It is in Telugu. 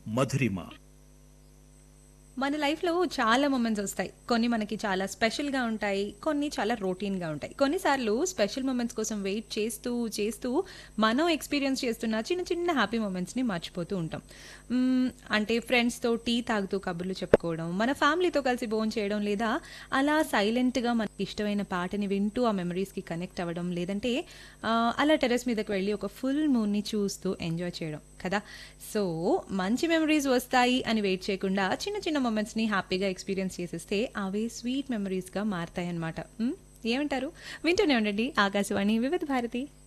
మధురిమ మన లైఫ్లో చాలా మూమెంట్స్ వస్తాయి కొన్ని మనకి చాలా స్పెషల్గా ఉంటాయి కొన్ని చాలా రొటీన్గా ఉంటాయి కొన్నిసార్లు స్పెషల్ మూమెంట్స్ కోసం వెయిట్ చేస్తూ చేస్తూ మనం ఎక్స్పీరియన్స్ చేస్తున్న చిన్న చిన్న హ్యాపీ మూమెంట్స్ని మర్చిపోతూ ఉంటాం మ్మ్, అంటే ఫ్రెండ్స్తో టీ తాగుతూ కబుర్లు చెప్పుకోవడం మన ఫ్యామిలీతో కలిసి భోజనం చేయడం లేదా అలా సైలెంట్గా మనకి ఇష్టమైన పాటని వింటూ ఆ మెమరీస్కి కనెక్ట్ అవ్వడం లేదంటే ఆ, అలా టెరెస్ మీదకి వెళ్ళి ఒక ఫుల్ మూన్ని చూస్తూ ఎంజాయ్ చేయడం కదా సో మంచి మెమరీస్ వస్తాయి అని వెయిట్ చేయకుండా చిన్న చిన్న మూమెంట్స్ని హ్యాపీగా ఎక్స్పీరియన్స్ చేసేస్తే అవే స్వీట్ మెమరీస్గా మారతాయి అనమాట ఏమంటారు వింటూనే ఉండండి ఆకాశవాణి వివిధ భారతి